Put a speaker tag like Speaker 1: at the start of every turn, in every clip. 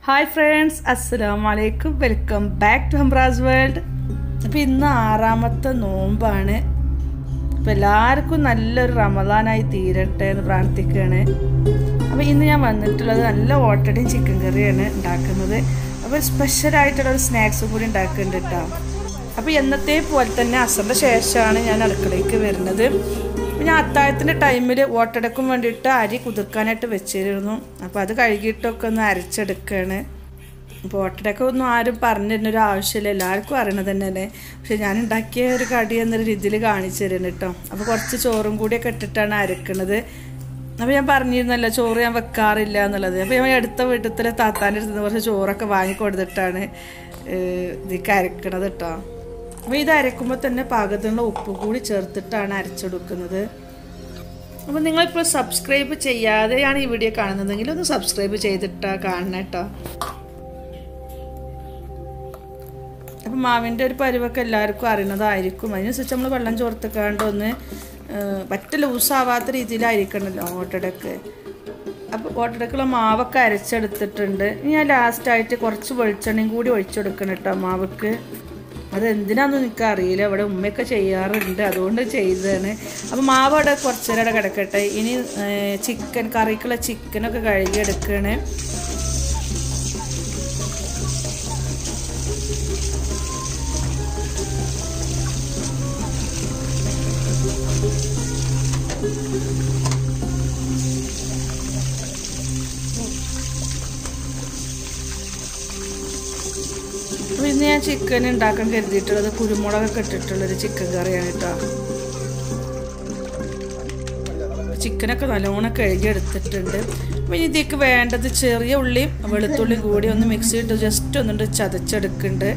Speaker 1: Hi friends അസ്സലാം വലൈക്കും welcome back to Hamraz world അപ്പോൾ ഇന്ന് ആറാമത്തെ നോമ്പാണ് അപ്പോൾ എല്ലാവർക്കും നല്ലൊരു റമദാനായി തീരട്ടെ എന്ന് പ്രാർത്ഥിക്കുകയാണ് അപ്പോൾ ഇന്ന് ഞാൻ വന്നിട്ടുള്ളത് നല്ല ഓട്ടടയും ചിക്കൻ കറിയാണ് ഉണ്ടാക്കുന്നത് അപ്പോൾ സ്പെഷ്യലായിട്ടുള്ള ഒരു സ്നാക്സും കൂടി ഉണ്ടാക്കുന്നുണ്ട് കേട്ടോ അപ്പോൾ എന്നത്തെ പോലെ തന്നെ അസറിൻ്റെ ശേഷമാണ് ഞാൻ അടുക്കളയ്ക്ക് വരുന്നത് അപ്പോൾ ഞാൻ അത്താഴത്തിൻ്റെ ടൈമിൽ ഓട്ടടക്കും വേണ്ടിയിട്ട് അരി കുതിർക്കാനായിട്ട് വെച്ചിരുന്നു അപ്പോൾ അത് കഴുകിയിട്ടൊക്കെ ഒന്ന് അരച്ചെടുക്കുകയാണ് അപ്പോൾ ഓട്ടടക്കം ഒന്നും ആരും പറഞ്ഞിരുന്നൊരു ആവശ്യമില്ല എല്ലാവർക്കും അറിയണത് തന്നെയല്ലേ പക്ഷെ ഞാൻ ഉണ്ടാക്കിയ ഒരു കടി എന്നൊരു രീതിയിൽ കാണിച്ചു തരുന്നു കേട്ടോ അപ്പോൾ കുറച്ച് ചോറും കൂടിയൊക്കെ ഇട്ടിട്ടാണ് അരക്കണത് അപ്പോൾ ഞാൻ പറഞ്ഞിരുന്നല്ലോ ചോറ് ഞാൻ വെക്കാറില്ല എന്നുള്ളത് അപ്പോൾ ഞാൻ അടുത്ത വീട്ടിലെ താത്താൻ്റെ അടുത്ത് നിന്ന് കുറച്ച് ചോറൊക്കെ വാങ്ങിക്കൊടുത്തിട്ടാണ് ഇതിക്ക് അരക്കണത് കേട്ടോ അപ്പോൾ ഇത് അരക്കുമ്പോൾ തന്നെ പാകത്തിനുള്ള ഉപ്പ് കൂടി ചേർത്തിട്ടാണ് അരച്ചെടുക്കുന്നത് അപ്പോൾ നിങ്ങളിപ്പോൾ സബ്സ്ക്രൈബ് ചെയ്യാതെയാണ് ഈ വീഡിയോ കാണുന്നതെങ്കിൽ ഒന്ന് സബ്സ്ക്രൈബ് ചെയ്തിട്ടാ കാണണം കേട്ടോ അപ്പം മാവിൻ്റെ ഒരു പരുവൊക്കെ എല്ലാവർക്കും അറിയുന്നതായിരിക്കും അതിനനുസരിച്ച് നമ്മൾ വെള്ളം ചോർത്തിക്കാണ്ട് ഒന്ന് പറ്റ ലൂസാവാത്ത രീതിയിലായിരിക്കണമല്ലോ ഓട്ടടക്ക് അപ്പോൾ ഓട്ടടക്കുള്ള മാവൊക്കെ അരച്ചെടുത്തിട്ടുണ്ട് ഇനി ഞാൻ ലാസ്റ്റായിട്ട് കുറച്ച് വെളിച്ചെണ്ണയും കൂടി ഒഴിച്ചെടുക്കണം കേട്ടോ മാവക്ക് അതെന്തിനാണെന്ന് എനിക്ക് അറിയില്ല ഇവിടെ ഉമ്മയൊക്കെ ചെയ്യാറുണ്ട് അതുകൊണ്ട് ചെയ്തതാണ് അപ്പോൾ മാവ് അവിടെ കുറച്ച് നേരം കിടക്കട്ടെ ഇനി ചിക്കൻ കറിക്കുള്ള ചിക്കനൊക്കെ കഴുകിയെടുക്കുകയാണ് അപ്പോൾ ഇന്ന് ഞാൻ ചിക്കൻ ഉണ്ടാക്കാൻ കരുതിയിട്ടുള്ളത് കുരുമുളകൊക്കെ ഇട്ടിട്ടുള്ളൊരു ചിക്കൻ കറിയാണ് കേട്ടോ ചിക്കനൊക്കെ നല്ലോണം കഴുകി എടുത്തിട്ടുണ്ട് അപ്പോൾ ഇനി ഇതിലേക്ക് വേണ്ടത് ചെറിയ ഉള്ളിയും വെളുത്തുള്ളിയും കൂടി ഒന്ന് മിക്സി ഇട്ട് ജസ്റ്റ് ഒന്നുണ്ട് ചതച്ചെടുക്കുന്നുണ്ട്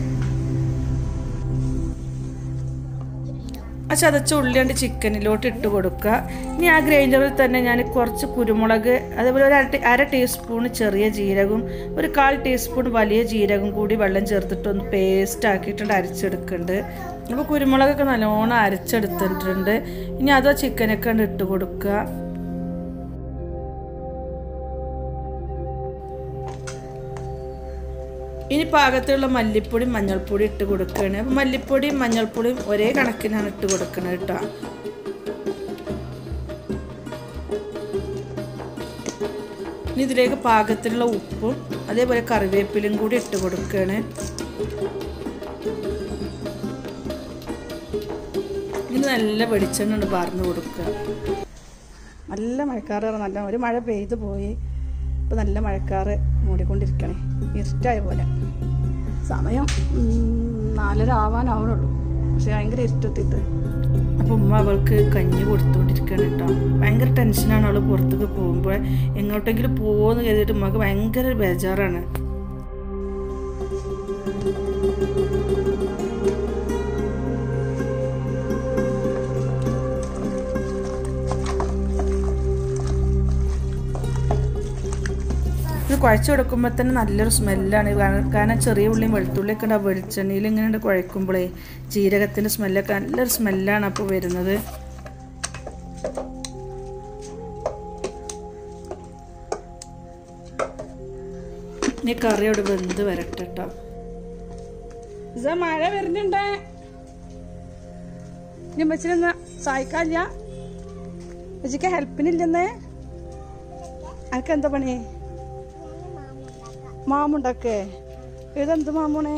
Speaker 1: ആ ചതച്ച ഉള്ളിയാണ്ട് ചിക്കനിലോട്ട് ഇട്ട് കൊടുക്കുക ഇനി ആ ഗ്രൈൻഡറിൽ തന്നെ ഞാൻ കുറച്ച് കുരുമുളക് അതേപോലെ ഒരു അര അര ടീസ്പൂൺ ചെറിയ ജീരകവും ഒരു കാൽ ടീസ്പൂൺ വലിയ ജീരകം കൂടി വെള്ളം ചേർത്തിട്ട് ഒന്ന് പേസ്റ്റ് ആക്കിയിട്ടുണ്ട് അരച്ചെടുക്കുന്നുണ്ട് അപ്പോൾ കുരുമുളകൊക്കെ നല്ലോണം അരച്ചെടുത്തിട്ടുണ്ട് ഇനി അതോ ചിക്കനൊക്കെ ഇട്ട് കൊടുക്കുക ഇനി പാകത്തിലുള്ള മല്ലിപ്പൊടിയും മഞ്ഞൾപ്പൊടി ഇട്ട് കൊടുക്കുകയാണ് അപ്പോൾ മല്ലിപ്പൊടിയും മഞ്ഞൾപ്പൊടിയും ഒരേ കണക്കിനാണ് ഇട്ട് കൊടുക്കുന്നത് കേട്ടോ ഇനി ഇതിലേക്ക് പാകത്തിലുള്ള ഉപ്പും അതേപോലെ കറിവേപ്പിലും കൂടി ഇട്ട് കൊടുക്കുകയാണ് ഇനി നല്ല വെളിച്ചെണ്ണ പാർന്ന് കൊടുക്കുക നല്ല മഴക്കാറ് നല്ല ഒരു മഴ പെയ്തു പോയി ഇപ്പോൾ നല്ല മഴക്കാറ് മൂടിക്കൊണ്ടിരിക്കണേ ഇരുട്ടായ പോലെ സമയം നാലര ആവാനാവണുള്ളൂ പക്ഷെ ഭയങ്കര ഇരുട്ടെത്തിയിട്ട് അപ്പോൾ ഉമ്മ അവൾക്ക് കഞ്ഞി കൊടുത്തുകൊണ്ടിരിക്കുകയാണ് കേട്ടോ ഭയങ്കര ടെൻഷനാണ് അവൾ പുറത്തേക്ക് പോകുമ്പോൾ എങ്ങോട്ടെങ്കിലും പോകുമെന്ന് കരുതിയിട്ട് ഉമ്മക്ക് ഭയങ്കര ബേജാറാണ് ഇത് കുഴച്ച് കൊടുക്കുമ്പോൾ തന്നെ നല്ലൊരു സ്മെല്ലാണ് കാരണം ചെറിയ ഉള്ളിയും വെളുത്തുള്ളിയൊക്കെ ഉണ്ട് ആ വെളിച്ചെണ്ണയിൽ ഇങ്ങനെ കുഴക്കുമ്പോഴേ ജീരകത്തിൻ്റെ സ്മെല്ലൊക്കെ നല്ലൊരു സ്മെല്ലാണ് അപ്പോൾ വരുന്നത് ഇനി കറിയോട് വെന്ത് വരട്ടെ കേട്ടോ മഴ വരുന്നുണ്ട് ഇനി വെച്ചിരുന്ന സഹായിക്കാല്ല വെച്ചിക്ക് ഹെൽപ്പിനില്ലെന്നേ അനക്ക് എന്താ പണി മാമുണ്ടൊക്കെ ഇതെന്ത് മാമൂണേ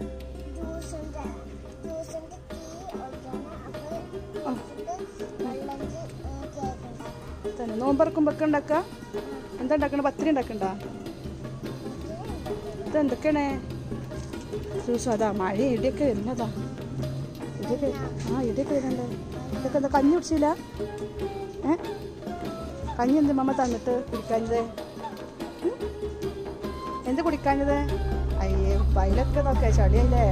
Speaker 1: തന്നെ നോമ്പറക്കുമ്പൊക്കെ ഉണ്ടാക്ക എന്താ ഉണ്ടാക്കണ പത്തിരി ഉണ്ടാക്കണ്ട ഇതെന്തൊക്കെയാണേ ദിവസം അതാ മഴ ഇടിയൊക്കെ വരുന്നതാ ഇടിയൊക്കെ ആ ഇടിയൊക്കെ വരുന്നുണ്ട് ഇതൊക്കെ എന്താ കഞ്ഞി കുടിച്ചില്ല ഏ കഞ്ഞി എന്ത് മമ്മ തന്നിട്ട് കുടിക്കാഞ്ഞത് എന്ത് കുടിക്കാഞ്ഞത് അയ്യേ പൈലൊക്കെ നോക്കിയ ചളിയല്ലേ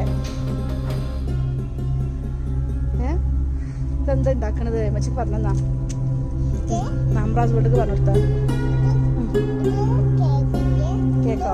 Speaker 1: ഏ ഇതെന്താ ഉണ്ടാക്കണത് മച്ചി പറഞ്ഞെന്നാ നാമ്പ്രാസ് വീട്ടിൽ പറഞ്ഞെടുത്ത കേക്കോ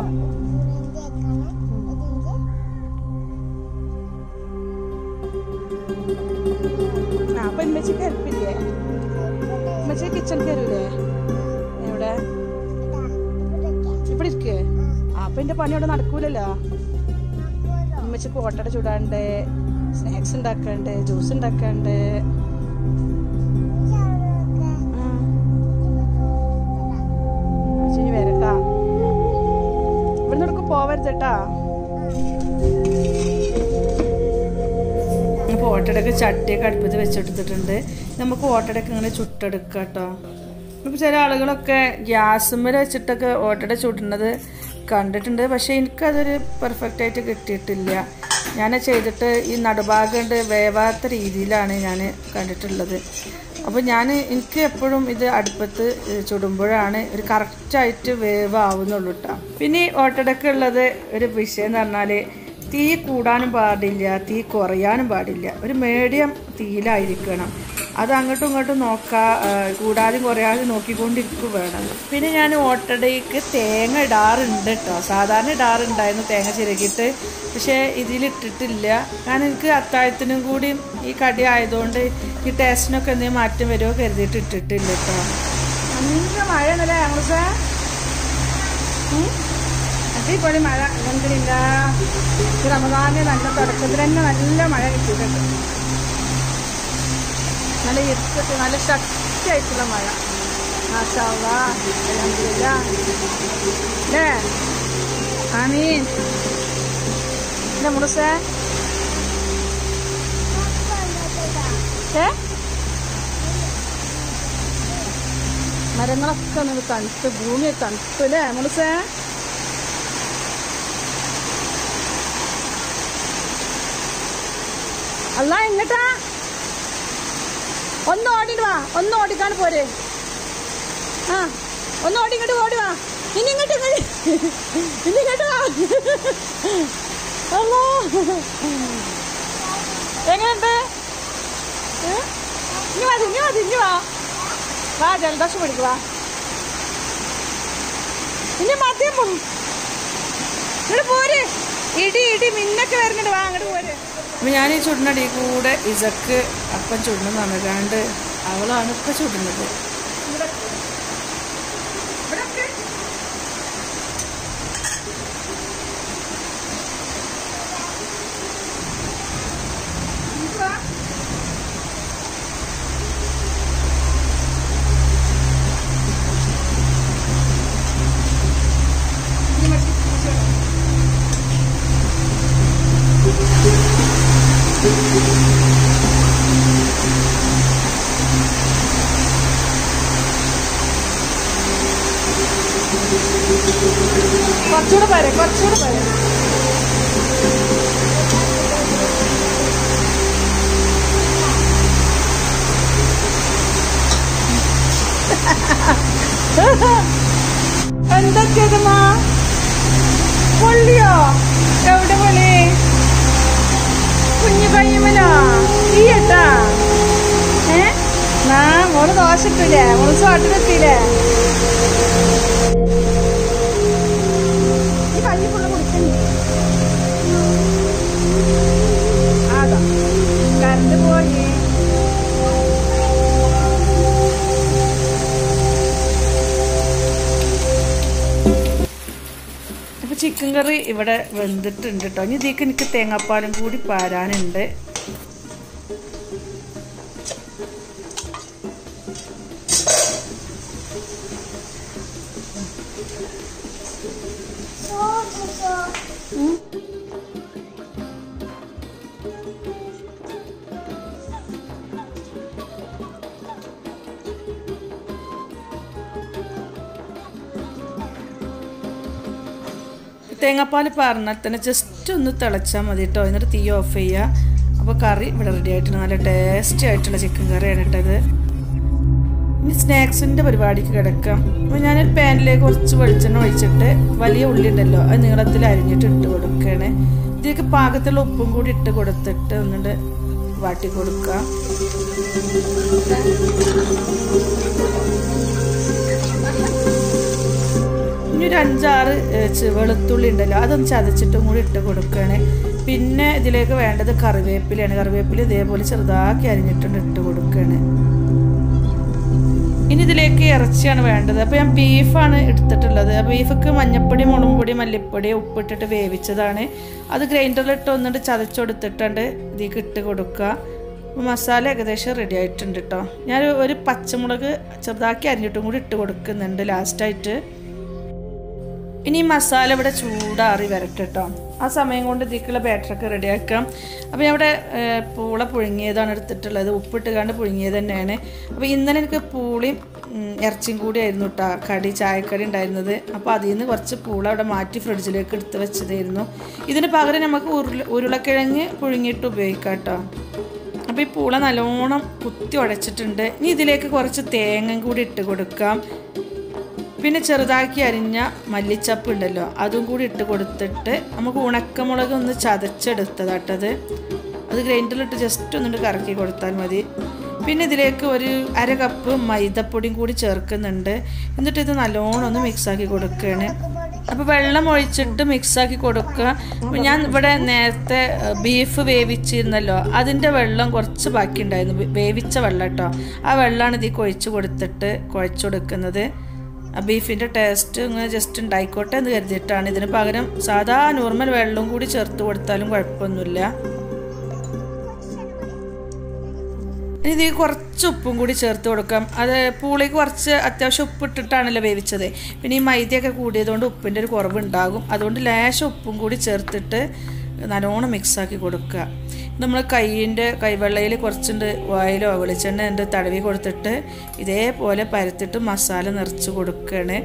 Speaker 1: ആ അപ്പൊ ഇമ്മച്ചിക്ക് ഹെൽപ്പില്ലേ ഇമ്മച്ചി കിച്ചൺ കയറൂലേ എവിടെ ഇവിടെ ഇരിക്കേ അപ്പൊ എന്റെ പണി അവിടെ നടക്കൂലല്ലോ ഉമ്മച്ചിക്ക് ഓട്ടട ചൂടാണ്ട് സ്നാക്സ് ഉണ്ടാക്കാണ്ട് ജ്യൂസ് ഉണ്ടാക്കാണ്ട് ഇനി വരട്ടാ ഇവിടുന്ന് ഇടക്ക് പോവരുത് കേട്ടാ ഇപ്പോൾ ഓട്ടടക്ക് ചട്ടിയൊക്കെ അടുപ്പത്ത് വെച്ചെടുത്തിട്ടുണ്ട് നമുക്ക് ഓട്ടടക്ക് ഇങ്ങനെ ചുട്ടെടുക്കാം കേട്ടോ ഇപ്പോൾ ചില ആളുകളൊക്കെ ഗ്യാസുമ്മൽ വെച്ചിട്ടൊക്കെ ഓട്ടട ചുടുന്നത് കണ്ടിട്ടുണ്ട് പക്ഷേ എനിക്കതൊരു പെർഫെക്റ്റ് ആയിട്ട് കിട്ടിയിട്ടില്ല ഞാൻ ചെയ്തിട്ട് ഈ നടുഭാഗം കൊണ്ട് വേവാത്ത രീതിയിലാണ് ഞാൻ കണ്ടിട്ടുള്ളത് അപ്പോൾ ഞാൻ എനിക്ക് എപ്പോഴും ഇത് അടുപ്പത്ത് ചുടുമ്പോഴാണ് ഒരു കറക്റ്റായിട്ട് വേവാവുന്നുള്ളൂ കേട്ടോ പിന്നെ ഈ ഓട്ടടക്ക് ഉള്ളത് ഒരു വിഷയം എന്ന് പറഞ്ഞാൽ തീ കൂടാനും പാടില്ല തീ കുറയാനും പാടില്ല ഒരു മീഡിയം തീയിലായിരിക്കണം അത് അങ്ങോട്ടും ഇങ്ങോട്ടും നോക്കാ ആ, കൂടാനും കുറയാനും നോക്കിക്കൊണ്ടിരിക്കും വേണം പിന്നെ ഞാൻ ഓട്ടടയ്ക്ക് തേങ്ങ ഇടാറുണ്ട് കേട്ടോ സാധാരണ ഇടാറുണ്ടായിരുന്നു തേങ്ങ ചിരകിയിട്ട് പക്ഷേ ഇതിലിട്ടിട്ടില്ല കാരണം എനിക്ക് അത്താഴത്തിനും കൂടി ഈ കടി ആയതുകൊണ്ട് ഈ ടേസ്റ്റിനൊക്കെ എന്തെങ്കിലും മാറ്റം വരുമോ കരുതിയിട്ട് ഇട്ടിട്ടില്ല കേട്ടോ നല്ല മഴ എന്നല്ലേ ഞങ്ങൾ അടിപൊളി മഴ അലഹമില്ല ഈ റമദാന് നല്ല തുടക്കത്തിൽ തന്നെ നല്ല മഴ കിട്ടിയിട്ടുണ്ട് നല്ല ഇരുട്ടിട്ട് നല്ല ശക്തിയായിട്ടുള്ള മഴ മാഷാവ അലഹമില്ല അല്ലേ ആമീൻ ഇല്ല മുളുസേ ഏ മരങ്ങളൊക്കെ ഒന്ന് തണുത്ത് ഭൂമി തണുത്ത് അല്ലേ മുളുസേ അല്ല എങ്ങട്ടാ ഒന്ന് ഓടിട്ട് വാ ഒന്ന് ഓടിക്കാൻ പോരെ ആ ഒന്ന് ഓടി ഇങ്ങോട്ട് ഓടി വാ ഇനി ഇങ്ങോട്ട് ഇങ്ങോട്ട് ഇനി ഇങ്ങോട്ട് വാ അല്ലോ എങ്ങനെയുണ്ട് ഏ? ഇനി മതി ഇനി മതി ഇനി വാ വാ ജലദോഷം പിടിക്കുക ഇനി മദ്യം പോ ഇങ്ങോട്ട് പോര് ഇടി ഇടി മിന്നൊക്കെ വരുന്നുണ്ട് വാ അങ്ങോട്ട് പോര് അപ്പം ഞാൻ ഈ ചുടിനടി കൂടെ ഇസക്ക് അപ്പം ചുടുന്നു നടക്കാണ്ട് അവളാണ് ഇപ്പം ചുടുന്നത് കുറച്ചുകൂടെ പോരെ കുറച്ചുകൂടെ പോരെ എന്തൊക്കെയാ പൊള്ളിയോ എവിടെ പൊളി കുഞ്ഞു കയ്യുമനോ തീയട്ടാ ഏ നാ മോള് ദോശ ഇട്ടില്ലേ മോള് സ്വാട്ടിലെത്തിയില്ലേ ഈ കഞ്ഞി ഫുള്ള് കുടിക്കുന്നു അതാ കറണ്ട് പോയി അപ്പോൾ ചിക്കൻ കറി ഇവിടെ വെന്തിട്ടുണ്ട് കേട്ടോ ഇനി ഇതിലേക്ക് എനിക്ക് തേങ്ങാപ്പാലും കൂടി പാരാനുണ്ട് ഉം. തേങ്ങാപ്പാൽ പറഞ്ഞാൽ തന്നെ ജസ്റ്റ് ഒന്ന് തിളച്ചാൽ മതി കേട്ടോ എന്നിട്ട് തീ ഓഫ് ചെയ്യുക അപ്പോൾ കറി ഇവിടെ റെഡി ആയിട്ടുണ്ട് നല്ല ടേസ്റ്റി ആയിട്ടുള്ള ചിക്കൻ കറിയാണ് ഇട്ടത് ഇനി സ്നാക്സിൻ്റെ പരിപാടിക്ക് കിടക്കാം അപ്പോൾ ഞാനൊരു പാനിലേക്ക് കുറച്ച് വെളിച്ചെണ്ണ ഒഴിച്ചിട്ട് വലിയ ഉള്ളി ഉണ്ടല്ലോ അത് നീളത്തിൽ അരിഞ്ഞിട്ട് ഇട്ട് കൊടുക്കുകയാണ് ഇതിലേക്ക് പാകത്തുള്ള ഉപ്പും കൂടി ഇട്ട് കൊടുത്തിട്ട് ഒന്നുകൊണ്ട് വാട്ടി കൊടുക്കുക ഇനി ഒരു അഞ്ചാറ് ഏഹ്, ചെ- വെളുത്തുള്ളി ഉണ്ടല്ലോ അതൊന്ന് ചതച്ചിട്ടും കൂടി ഇട്ട് കൊടുക്കുകയാണ് പിന്നെ ഇതിലേക്ക് വേണ്ടത് കറിവേപ്പിലയാണ് കറിവേപ്പില ഇതേപോലെ ചെറുതാക്കി അരിഞ്ഞിട്ടുണ്ട് ഇട്ട് കൊടുക്കുകയാണ് ഇനി ഇതിലേക്ക് ഇറച്ചിയാണ് വേണ്ടത് അപ്പോൾ ഞാൻ ബീഫാണ് എടുത്തിട്ടുള്ളത് ആ ബീഫൊക്കെ മഞ്ഞപ്പൊടി മുളകും പൊടി മല്ലിപ്പൊടി ഉപ്പിട്ടിട്ട് വേവിച്ചതാണ് അത് ഗ്രൈൻഡറിലിട്ട് ഒന്നിട്ട് ചതച്ചെടുത്തിട്ടുണ്ട് ഇതിലേക്ക് ഇട്ട് കൊടുക്കുക അപ്പോൾ മസാല ഏകദേശം റെഡി ആയിട്ടുണ്ട് കേട്ടോ ഞാൻ ഒരു പച്ചമുളക് ചെറുതാക്കി അരിഞ്ഞിട്ടും കൂടി ഇട്ട് കൊടുക്കുന്നുണ്ട് ലാസ്റ്റായിട്ട് ഇനി ഈ മസാല ഇവിടെ ചൂടാറി വരട്ടെ കേട്ടോ ആ സമയം കൊണ്ട് ഇതിലേക്കുള്ള ബാറ്ററൊക്കെ റെഡിയാക്കാം അപ്പോൾ ഞാൻ ഇവിടെ ഏഹ്, പൂള പുഴുങ്ങിയതാണ് എടുത്തിട്ടുള്ളത് ഉപ്പിട്ട് കണ്ട് പുഴുങ്ങിയത് തന്നെയാണ് അപ്പോൾ ഇന്നലെ എനിക്ക് പൂളിയും ഉം, ഇറച്ചിയും കൂടി ആയിരുന്നു കേട്ടോ കടി ചായക്കടി ഉണ്ടായിരുന്നത് അപ്പോൾ അതിൽ നിന്ന് കുറച്ച് പൂള അവിടെ മാറ്റി ഫ്രിഡ്ജിലേക്ക് എടുത്ത് വെച്ചതായിരുന്നു ഇതിന് പകരം നമുക്ക് ഉരുള ഉരുളക്കിഴങ്ങ് പുഴുങ്ങിയിട്ട് ഉപയോഗിക്കാം കേട്ടോ അപ്പോൾ ഈ പൂള നല്ലോണം കുത്തി ഉടച്ചിട്ടുണ്ട് ഇനി ഇതിലേക്ക് കുറച്ച് തേങ്ങ കൂടി ഇട്ട് കൊടുക്കാം പിന്നെ ചെറുതാക്കി അരിഞ്ഞ മല്ലിച്ചപ്പ് ഉണ്ടല്ലോ അതും കൂടി ഇട്ട് കൊടുത്തിട്ട് നമുക്ക് ഉണക്കമുളക് ഒന്ന് ചതച്ചെടുത്തതാട്ടത് അത് ഗ്രൈൻഡറിലിട്ട് ജസ്റ്റ് ഒന്നിട്ട് കറക്കി കൊടുത്താൽ മതി പിന്നെ ഇതിലേക്ക് ഒരു അര കപ്പ് മൈദപ്പൊടിയും കൂടി ചേർക്കുന്നുണ്ട് എന്നിട്ട് ഇത് നല്ലോണം ഒന്ന് മിക്സാക്കി കൊടുക്കുകയാണ് അപ്പോൾ വെള്ളം ഒഴിച്ചിട്ട് മിക്സാക്കി കൊടുക്കുക അപ്പോൾ ഞാൻ ഇവിടെ നേരത്തെ ഏഹ്, ബീഫ് വേവിച്ചിരുന്നല്ലോ അതിൻ്റെ വെള്ളം കുറച്ച് ബാക്കി ഉണ്ടായിരുന്നു വേ- വേവിച്ച വെള്ളം കേട്ടോ ആ വെള്ളമാണ് ഇതിൽ ഒഴിച്ച് കൊടുത്തിട്ട് കുഴച്ച് കൊടുക്കുന്നത് ആ ബീഫിൻ്റെ ടേസ്റ്റ് ഇങ്ങനെ ജസ്റ്റ് ഉണ്ടായിക്കോട്ടെ എന്ന് കരുതിയിട്ടാണ് ഇതിന് പകരം സാധാ നോർമൽ വെള്ളവും കൂടി ചേർത്ത് കൊടുത്താലും കുഴപ്പമൊന്നുമില്ല ഇനി ഇതിൽ കുറച്ച് ഉപ്പും കൂടി ചേർത്ത് കൊടുക്കാം അത് പൂളിക്ക് കുറച്ച് അത്യാവശ്യം ഉപ്പ് ഇട്ടിട്ടാണല്ലോ വേവിച്ചത് പിന്നെ ഈ മൈദയൊക്കെ കൂടിയതുകൊണ്ട് ഉപ്പിൻ്റെ ഒരു കുറവുണ്ടാകും അതുകൊണ്ട് ലേശം ഉപ്പും കൂടി ചേർത്തിട്ട് നല്ലോണം മിക്സാക്കി കൊടുക്കുക നമ്മൾ കൈയിൻ്റെ കൈവെള്ളയിൽ കുറച്ചുണ്ട് ഓയിലോ വെളിച്ചെണ്ണ ഉണ്ട് തടവി കൊടുത്തിട്ട് ഇതേപോലെ പരത്തിട്ട് മസാല നിറച്ച് കൊടുക്കുകയാണ്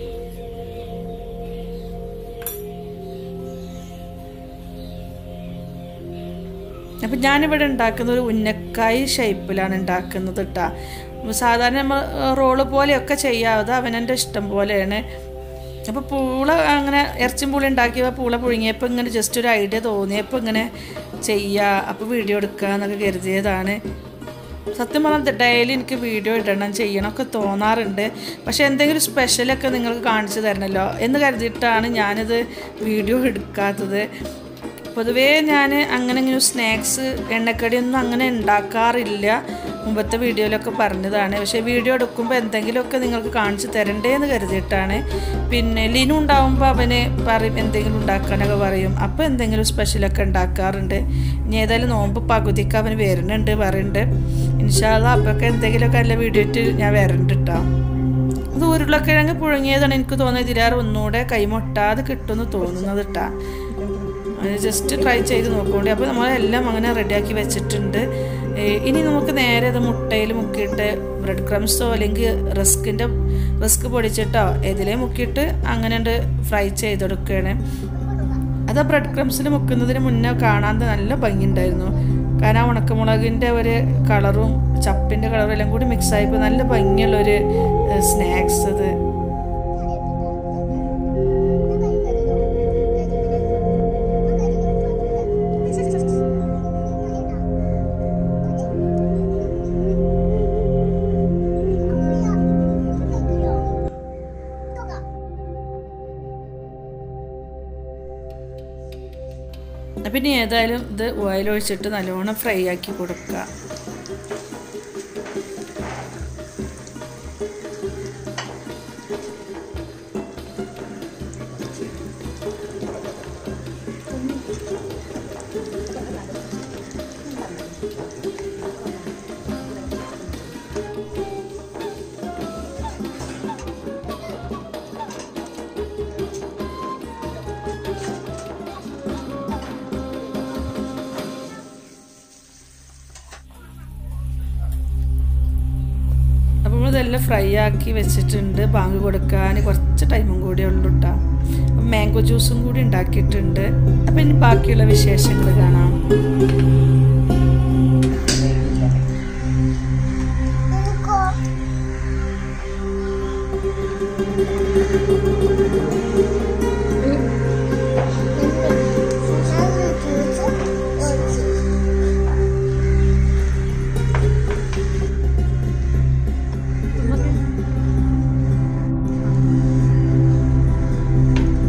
Speaker 1: അപ്പം ഞാനിവിടെ ഉണ്ടാക്കുന്ന ഒരു ഉന്നക്കായി ഷേപ്പിലാണ് ഉണ്ടാക്കുന്നത് കേട്ടോ സാധാരണ നമ്മൾ റോള് പോലെയൊക്കെ ചെയ്യാതെ അവനെൻ്റെ ഇഷ്ടം പോലെയാണ് അപ്പോൾ പൂള അങ്ങനെ ഇറച്ചിയും പൂള ഉണ്ടാക്കിയപ്പോൾ പൂള പുഴുങ്ങിയപ്പോൾ ഇങ്ങനെ ജസ്റ്റ് ഒരു ഐഡിയ തോന്നിയപ്പോൾ ഇങ്ങനെ ചെയ്യുക അപ്പോൾ വീഡിയോ എടുക്കുക എന്നൊക്കെ കരുതിയതാണ് സത്യം പറഞ്ഞാൽ ഡെയിലി എനിക്ക് വീഡിയോ ഇടണം ചെയ്യണം ഒക്കെ തോന്നാറുണ്ട് പക്ഷേ എന്തെങ്കിലും സ്പെഷ്യലൊക്കെ നിങ്ങൾക്ക് കാണിച്ചു തരണമല്ലോ എന്ന് കരുതിയിട്ടാണ് ഞാനിത് വീഡിയോ എടുക്കാത്തത് പൊതുവേ ഞാൻ അങ്ങനെ ഇങ്ങനെ സ്നാക്സ് എണ്ണക്കടിയൊന്നും അങ്ങനെ ഉണ്ടാക്കാറില്ല മുമ്പത്തെ വീഡിയോയിലൊക്കെ പറഞ്ഞതാണ് പക്ഷേ വീഡിയോ എടുക്കുമ്പോൾ എന്തെങ്കിലുമൊക്കെ നിങ്ങൾക്ക് കാണിച്ചു തരണ്ടേ എന്ന് കരുതിയിട്ടാണ് പിന്നെ ലിനു ഉണ്ടാവുമ്പോൾ അവന് പറയും എന്തെങ്കിലും ഉണ്ടാക്കാനൊക്കെ പറയും അപ്പോൾ എന്തെങ്കിലും സ്പെഷ്യലൊക്കെ ഉണ്ടാക്കാറുണ്ട് ഇനി ഏതായാലും നോമ്പ് പകുതിക്ക് അവന് വരുന്നുണ്ട് പറയുന്നുണ്ട് ഇൻഷാല്ല അപ്പൊക്കെ എന്തെങ്കിലുമൊക്കെ നല്ല വീഡിയോ ഇട്ട് ഞാൻ വരണ്ട് കേട്ടോ അത് ഉരുളക്കിഴങ്ങ് പുഴുങ്ങിയതാണ് എനിക്ക് തോന്നുന്നത് ഇതിലാറ് ഒന്നുകൂടെ കൈമൊട്ടാതെ കിട്ടുമെന്ന് തോന്നുന്നത് കേട്ടാ അത് ജസ്റ്റ് ട്രൈ ചെയ്ത് നോക്കുകൊണ്ട് അപ്പോൾ നമ്മളെല്ലാം അങ്ങനെ റെഡിയാക്കി വെച്ചിട്ടുണ്ട് ഏ, ഇനി നമുക്ക് നേരെ അത് മുട്ടയിൽ മുക്കിയിട്ട് ബ്രെഡ് ക്രംസോ അല്ലെങ്കിൽ റിസ്കിൻ്റെ റിസ്ക് പൊടിച്ചിട്ടോ ഇതിലേ മുക്കിയിട്ട് അങ്ങനെ ഫ്രൈ ചെയ്തെടുക്കുകയാണ് അത് ആ ബ്രെഡ് ക്രംസിൽ മുക്കുന്നതിന് മുന്നേ കാണാൻ നല്ല ഭംഗിയുണ്ടായിരുന്നു കാരണം ആ ഉണക്കമുളകിൻ്റെ ഒരു കളറും ചപ്പിൻ്റെ കളറും എല്ലാം കൂടി മിക്സ് ആയപ്പോൾ നല്ല ഭംഗിയുള്ളൊരു സ്നാക്സ് അത് അപ്പം ഇനി ഏതായാലും ഇത് ഓയിൽ ഒഴിച്ചിട്ട് നല്ലോണം ഫ്രൈ ആക്കി കൊടുക്കുക അപ്പോൾ ഇതെല്ലാം ഫ്രൈ ആക്കി വെച്ചിട്ടുണ്ട് ബാങ്ക് കൊടുക്കാൻ കുറച്ച് ടൈമും കൂടി ഉള്ളൂ കേട്ടോ അപ്പം മാംഗോ ജ്യൂസും കൂടി ഉണ്ടാക്കിയിട്ടുണ്ട് അപ്പം ഇനി ബാക്കിയുള്ള വിശേഷങ്ങൾ കാണാം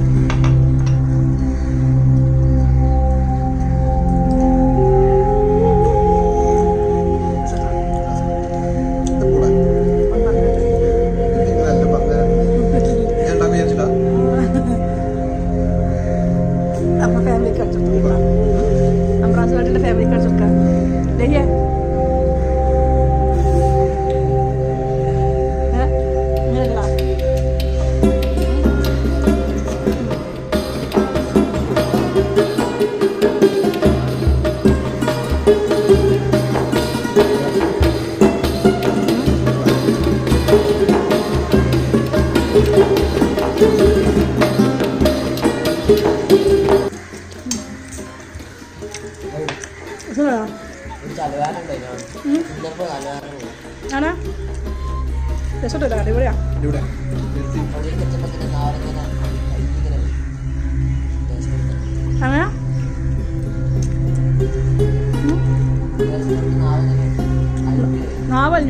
Speaker 2: Thank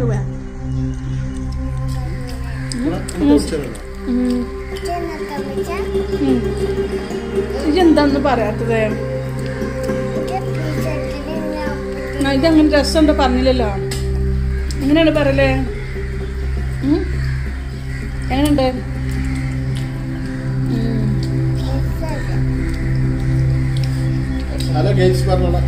Speaker 1: രൂപ ഇതെന്താന്ന് പറയാത്തത് ആ, ഇതങ്ങനെ രസമുണ്ട് പറഞ്ഞില്ലല്ലോ എങ്ങനെയാണ് പറയലേ ഉം? എങ്ങനെയുണ്ട് ഉം.
Speaker 2: ഹലോ ഗെയിംസ് പറഞ്ഞോളാം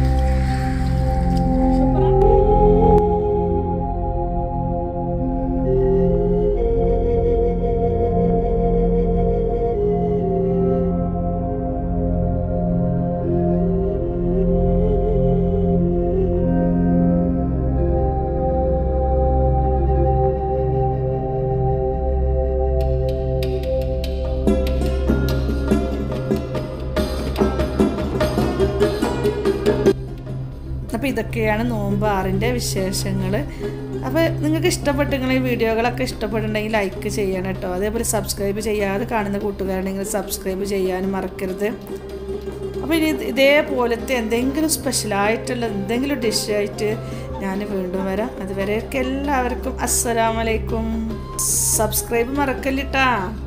Speaker 1: അപ്പോൾ ഇതൊക്കെയാണ് നോമ്പ് ആറിൻ്റെ വിശേഷങ്ങൾ അപ്പോൾ നിങ്ങൾക്ക് ഇഷ്ടപ്പെട്ടെങ്കിൽ ഈ വീഡിയോകളൊക്കെ ഇഷ്ടപ്പെട്ടുണ്ടെങ്കിൽ ലൈക്ക് ചെയ്യണം കേട്ടോ അതേപോലെ സബ്സ്ക്രൈബ് ചെയ്യാതെ കാണുന്ന കൂട്ടുകാരുണ്ടെങ്കിൽ സബ്സ്ക്രൈബ് ചെയ്യാനും മറക്കരുത് അപ്പോൾ ഇനി ഇത് ഇതേപോലത്തെ എന്തെങ്കിലും സ്പെഷ്യലായിട്ടുള്ള എന്തെങ്കിലും ഡിഷായിട്ട് ഞാൻ വീണ്ടും വരാം അതുവരെയൊക്കെ എല്ലാവർക്കും അസ്സലാമലൈക്കും സബ്സ്ക്രൈബ് മറക്കല്ലിട്ടാ